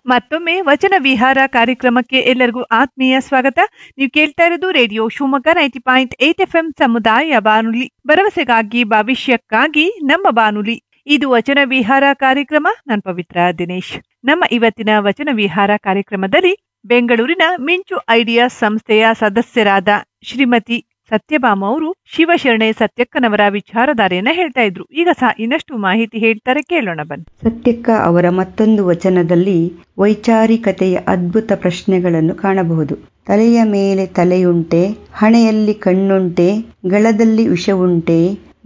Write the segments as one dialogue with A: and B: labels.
A: ಮತ್ತೊಮ್ಮೆ ವಚನ ವಿಹಾರ ಕಾರ್ಯಕ್ರಮಕ್ಕೆ ಎಲ್ಲರಿಗೂ ಆತ್ಮೀಯ ಸ್ವಾಗತ ನೀವು ಕೇಳ್ತಾ ಇರೋದು radio Shivamogga ninety point eight F M ಸಮುದಾಯ ಬಾನುಲಿ ಭರವಸೆಗಾಗಿ ಭವಿಷ್ಯಕ್ಕಾಗಿ ನಮ್ಮ ಬಾನುಲಿ ಇದು ವಚನ ವಿಹಾರ ಕಾರ್ಯಕ್ರಮ ನಾನು ಪವಿತ್ರ ದಿನೇಶ್ ನಮ್ಮ ಇವತ್ತಿನ ವಚನ ವಿಹಾರ ಕಾರ್ಯಕ್ರಮದಲ್ಲಿ ಬೆಂಗಳೂರಿನ ಮಿಂಚು ಐಡಿಯಾ ಸಂಸ್ಥೆಯ ಸದಸ್ಯರಾದ ಶ್ರೀಮತಿ ಸತ್ಯಭಾಮ ಅವರು ಶಿವಶರಣೆ ಸತ್ಯಕ್ಕನವರ ವಿಚಾರಧಾರೆಯನ್ನ ಹೇಳ್ತಾ ಇದ್ರು ಈಗ ಸಹ ಇನ್ನಷ್ಟು ಮಾಹಿತಿ ಹೇಳ್ತಾರೆ ಕೇಳೋಣ ಬನ್ನಿ
B: ಸತ್ಯಕ್ಕ ಅವರ ಮತ್ತೊಂದು ವಚನದಲ್ಲಿ ವೈಚಾರಿಕತೆಯ ಅದ್ಭುತ ಪ್ರಶ್ನೆಗಳನ್ನು ಕಾಣಬಹುದು ತಲೆಯ ಮೇಲೆ ತಲೆಯುಂಟೆ ಹಣೆಯಲ್ಲಿ ಕಣ್ಣುಂಟೆ ಗಳದಲ್ಲಿ ವಿಷವುಂಟೆ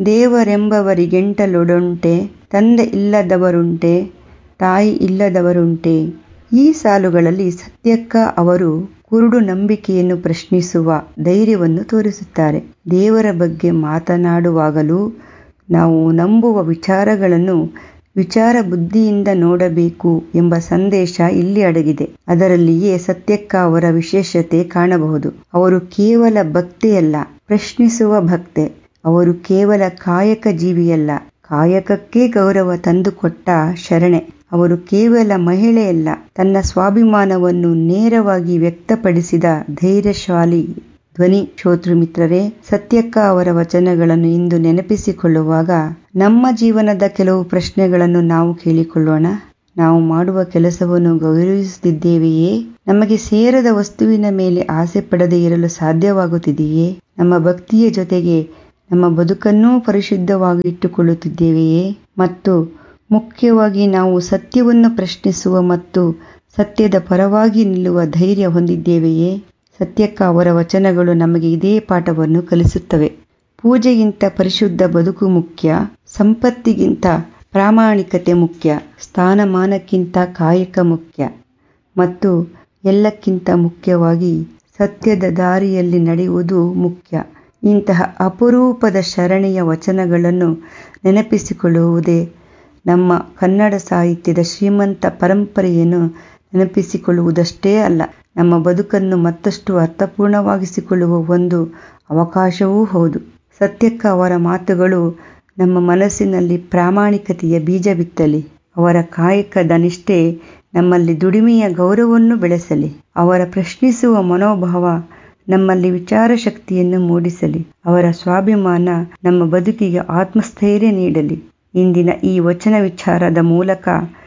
B: ದೇವರೆಂಬವರಿಗೆಂಟಲೊಡುಂಟೆ ತಂದೆ ಇಲ್ಲದವರುಂಟೆ ತಾಯಿ ಇಲ್ಲದವರುಂಟೆ ಈ ಸಾಲುಗಳಲ್ಲಿ ಸತ್ಯಕ್ಕ ಅವರು ಕುರುಡು ನಂಬಿಕೆಯನ್ನು ಪ್ರಶ್ನಿಸುವ ಧೈರ್ಯವನ್ನು ತೋರಿಸುತ್ತಾರೆ ದೇವರ ಬಗ್ಗೆ ಮಾತನಾಡುವಾಗಲೂ ನಾವು ನಂಬುವ ವಿಚಾರಗಳನ್ನು ವಿಚಾರ ಬುದ್ಧಿಯಿಂದ ನೋಡಬೇಕು ಎಂಬ ಸಂದೇಶ ಇಲ್ಲಿ ಅಡಗಿದೆ ಅದರಲ್ಲಿಯೇ ಸತ್ಯಕ್ಕ ಅವರ ವಿಶೇಷತೆ ಕಾಣಬಹುದು ಅವರು ಕೇವಲ ಭಕ್ತಿಯಲ್ಲ ಪ್ರಶ್ನಿಸುವ ಭಕ್ತೆ ಅವರು ಕೇವಲ ಕಾಯಕ ಜೀವಿಯಲ್ಲ ಕಾಯಕಕ್ಕೆ ಗೌರವ ತಂದುಕೊಟ್ಟ ಶರಣೆ ಅವರು ಕೇವಲ ಮಹಿಳೆಯಲ್ಲ ತನ್ನ ಸ್ವಾಭಿಮಾನವನ್ನು ನೇರವಾಗಿ ವ್ಯಕ್ತಪಡಿಸಿದ ಧೈರ್ಯಶಾಲಿ ಧ್ವನಿ ಶ್ರೋತೃ ಮಿತ್ರರೇ ಸತ್ಯಕ್ಕ ಅವರ ವಚನಗಳನ್ನು ಇಂದು ನೆನಪಿಸಿಕೊಳ್ಳುವಾಗ ನಮ್ಮ ಜೀವನದ ಕೆಲವು ಪ್ರಶ್ನೆಗಳನ್ನು ನಾವು ಕೇಳಿಕೊಳ್ಳೋಣ ನಾವು ಮಾಡುವ ಕೆಲಸವನ್ನು ಗೌರವಿಸುತ್ತಿದ್ದೇವೆಯೇ ನಮಗೆ ಸೇರದ ವಸ್ತುವಿನ ಮೇಲೆ ಆಸೆ ಪಡದೆ ಇರಲು ಸಾಧ್ಯವಾಗುತ್ತಿದೆಯೇ ನಮ್ಮ ಭಕ್ತಿಯ ಜೊತೆಗೆ ನಮ್ಮ ಬದುಕನ್ನೂ ಪರಿಶುದ್ಧವಾಗಿ ಇಟ್ಟುಕೊಳ್ಳುತ್ತಿದ್ದೇವೆಯೇ ಮತ್ತು ಮುಖ್ಯವಾಗಿ ನಾವು ಸತ್ಯವನ್ನು ಪ್ರಶ್ನಿಸುವ ಮತ್ತು ಸತ್ಯದ ಪರವಾಗಿ ನಿಲ್ಲುವ ಧೈರ್ಯ ಹೊಂದಿದ್ದೇವೆಯೇ ಸತ್ಯಕ್ಕ ಅವರ ವಚನಗಳು ನಮಗೆ ಇದೇ ಪಾಠವನ್ನು ಕಲಿಸುತ್ತವೆ ಪೂಜೆಗಿಂತ ಪರಿಶುದ್ಧ ಬದುಕು ಮುಖ್ಯ ಸಂಪತ್ತಿಗಿಂತ ಪ್ರಾಮಾಣಿಕತೆ ಮುಖ್ಯ ಸ್ಥಾನಮಾನಕ್ಕಿಂತ ಕಾಯಕ ಮುಖ್ಯ ಮತ್ತು ಎಲ್ಲಕ್ಕಿಂತ ಮುಖ್ಯವಾಗಿ ಸತ್ಯದ ದಾರಿಯಲ್ಲಿ ನಡೆಯುವುದು ಮುಖ್ಯ ಇಂತಹ ಅಪರೂಪದ ಶರಣೆಯ ವಚನಗಳನ್ನು ನೆನಪಿಸಿಕೊಳ್ಳುವುದೇ ನಮ್ಮ ಕನ್ನಡ ಸಾಹಿತ್ಯದ ಶ್ರೀಮಂತ ಪರಂಪರೆಯನ್ನು ನೆನಪಿಸಿಕೊಳ್ಳುವುದಷ್ಟೇ ಅಲ್ಲ ನಮ್ಮ ಬದುಕನ್ನು ಮತ್ತಷ್ಟು ಅರ್ಥಪೂರ್ಣವಾಗಿಸಿಕೊಳ್ಳುವ ಒಂದು ಅವಕಾಶವೂ ಹೌದು ಸತ್ಯಕ್ಕ ಅವರ ಮಾತುಗಳು ನಮ್ಮ ಮನಸ್ಸಿನಲ್ಲಿ ಪ್ರಾಮಾಣಿಕತೆಯ ಬೀಜ ಬಿತ್ತಲಿ ಅವರ ಕಾಯಕದ ನಿಷ್ಠೆ ನಮ್ಮಲ್ಲಿ ದುಡಿಮೆಯ ಗೌರವವನ್ನು ಬೆಳೆಸಲಿ ಅವರ ಪ್ರಶ್ನಿಸುವ ಮನೋಭಾವ ನಮ್ಮಲ್ಲಿ ವಿಚಾರ ಶಕ್ತಿಯನ್ನು ಮೂಡಿಸಲಿ ಅವರ ಸ್ವಾಭಿಮಾನ ನಮ್ಮ ಬದುಕಿಗೆ ಆತ್ಮಸ್ಥೈರ್ಯ ನೀಡಲಿ ಇಂದಿನ ಈ ವಚನ ವಿಚಾರದ ಮೂಲಕ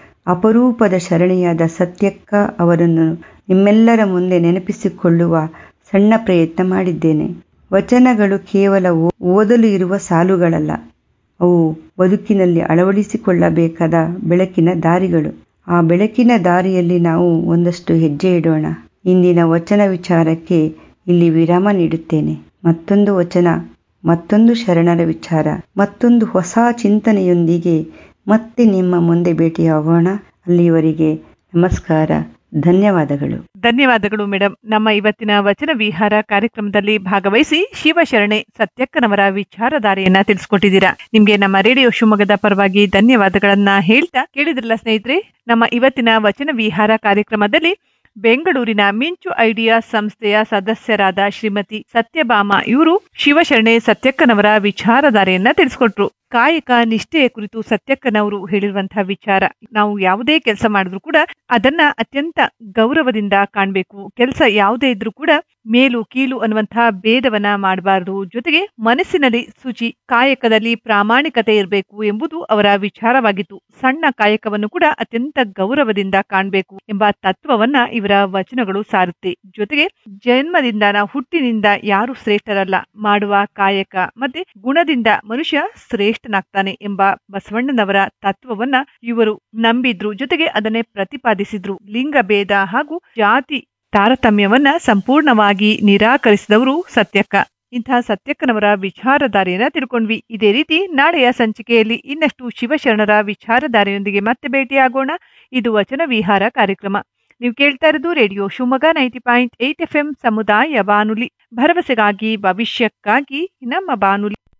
B: ಅಪರೂಪದ ಶರಣೆಯಾದ ಸತ್ಯಕ್ಕ ಅವರನ್ನು ನಿಮ್ಮೆಲ್ಲರ ಮುಂದೆ ನೆನಪಿಸಿಕೊಳ್ಳುವ ಸಣ್ಣ ಪ್ರಯತ್ನ ಮಾಡಿದ್ದೇನೆ ವಚನಗಳು ಕೇವಲ ಓದಲು ಇರುವ ಸಾಲುಗಳಲ್ಲ ಅವು ಬದುಕಿನಲ್ಲಿ ಅಳವಡಿಸಿಕೊಳ್ಳಬೇಕಾದ ಬೆಳಕಿನ ದಾರಿಗಳು ಆ ಬೆಳಕಿನ ದಾರಿಯಲ್ಲಿ ನಾವು ಒಂದಷ್ಟು ಹೆಜ್ಜೆ ಇಡೋಣ ಇಂದಿನ ವಚನ ವಿಚಾರಕ್ಕೆ ಇಲ್ಲಿ ವಿರಾಮ ನೀಡುತ್ತೇನೆ ಮತ್ತೊಂದು ವಚನ ಮತ್ತೊಂದು ಶರಣರ ವಿಚಾರ ಮತ್ತೊಂದು ಹೊಸ ಚಿಂತನೆಯೊಂದಿಗೆ ಮತ್ತೆ ನಿಮ್ಮ ಮುಂದೆ ಭೇಟಿಯಾಗೋಣ ಅಲ್ಲಿಯವರೆಗೆ ನಮಸ್ಕಾರ ಧನ್ಯವಾದಗಳು
A: ಧನ್ಯವಾದಗಳು ಮೇಡಮ್ ನಮ್ಮ ಇವತ್ತಿನ ವಚನ ವಿಹಾರ ಕಾರ್ಯಕ್ರಮದಲ್ಲಿ ಭಾಗವಹಿಸಿ ಶಿವಶರಣೆ ಸತ್ಯಕ್ಕನವರ ವಿಚಾರಧಾರೆಯನ್ನ ತಿಳಿಸ್ಕೊಟ್ಟಿದ್ದೀರಾ ನಿಮ್ಗೆ ನಮ್ಮ ರೇಡಿಯೋ ಶಿವಮೊಗ್ಗದ ಪರವಾಗಿ ಧನ್ಯವಾದಗಳನ್ನ ಹೇಳ್ತಾ ಕೇಳಿದ್ರಲ್ಲ ಸ್ನೇಹಿತರೆ ನಮ್ಮ ಇವತ್ತಿನ ವಚನ ವಿಹಾರ ಕಾರ್ಯಕ್ರಮದಲ್ಲಿ ಬೆಂಗಳೂರಿನ ಮಿಂಚು ಐಡಿಯಾ ಸಂಸ್ಥೆಯ ಸದಸ್ಯರಾದ ಶ್ರೀಮತಿ ಸತ್ಯಭಾಮ ಇವರು ಶಿವಶರಣೆ ಸತ್ಯಕ್ಕನವರ ವಿಚಾರಧಾರೆಯನ್ನ ತಿಳಿಸ್ಕೊಟ್ರು ಕಾಯಕ ನಿಷ್ಠೆಯ ಕುರಿತು ಸತ್ಯಕ್ಕನವರು ಹೇಳಿರುವಂತಹ ವಿಚಾರ ನಾವು ಯಾವುದೇ ಕೆಲಸ ಮಾಡಿದ್ರು ಕೂಡ ಅದನ್ನ ಅತ್ಯಂತ ಗೌರವದಿಂದ ಕಾಣ್ಬೇಕು ಕೆಲಸ ಯಾವುದೇ ಇದ್ರೂ ಕೂಡ ಮೇಲು ಕೀಲು ಅನ್ನುವಂತಹ ಭೇದವನ್ನ ಮಾಡಬಾರದು ಜೊತೆಗೆ ಮನಸ್ಸಿನಲ್ಲಿ ಶುಚಿ ಕಾಯಕದಲ್ಲಿ ಪ್ರಾಮಾಣಿಕತೆ ಇರಬೇಕು ಎಂಬುದು ಅವರ ವಿಚಾರವಾಗಿತ್ತು ಸಣ್ಣ ಕಾಯಕವನ್ನು ಕೂಡ ಅತ್ಯಂತ ಗೌರವದಿಂದ ಕಾಣ್ಬೇಕು ಎಂಬ ತತ್ವವನ್ನ ಇವರ ವಚನಗಳು ಸಾರುತ್ತೆ ಜೊತೆಗೆ ಜನ್ಮದಿಂದ ನಾವು ಹುಟ್ಟಿನಿಂದ ಯಾರು ಶ್ರೇಷ್ಠರಲ್ಲ ಮಾಡುವ ಕಾಯಕ ಮತ್ತೆ ಗುಣದಿಂದ ಮನುಷ್ಯ ಶ್ರೇಷ್ಠನಾಗ್ತಾನೆ ಎಂಬ ಬಸವಣ್ಣನವರ ತತ್ವವನ್ನ ಇವರು ನಂಬಿದ್ರು ಜೊತೆಗೆ ಅದನ್ನೇ ಪ್ರತಿಪಾದಿಸಿದ್ರು ಲಿಂಗ ಭೇದ ಹಾಗೂ ಜಾತಿ ತಾರತಮ್ಯವನ್ನ ಸಂಪೂರ್ಣವಾಗಿ ನಿರಾಕರಿಸಿದವರು ಸತ್ಯಕ್ಕ ಇಂತಹ ಸತ್ಯಕ್ಕನವರ ವಿಚಾರಧಾರೆಯನ್ನ ತಿಳ್ಕೊಂಡ್ವಿ ಇದೇ ರೀತಿ ನಾಳೆಯ ಸಂಚಿಕೆಯಲ್ಲಿ ಇನ್ನಷ್ಟು ಶಿವಶರಣರ ವಿಚಾರಧಾರೆಯೊಂದಿಗೆ ಮತ್ತೆ ಭೇಟಿಯಾಗೋಣ ಇದು ವಚನ ವಿಹಾರ ಕಾರ್ಯಕ್ರಮ ನೀವು ಕೇಳ್ತಾ ಇರೋದು radio Shivamogga ninety point eight F M ಸಮುದಾಯ ಬಾನುಲಿ ಭರವಸೆಗಾಗಿ ಭವಿಷ್ಯಕ್ಕಾಗಿ ನಮ್ಮ ಬಾನುಲಿ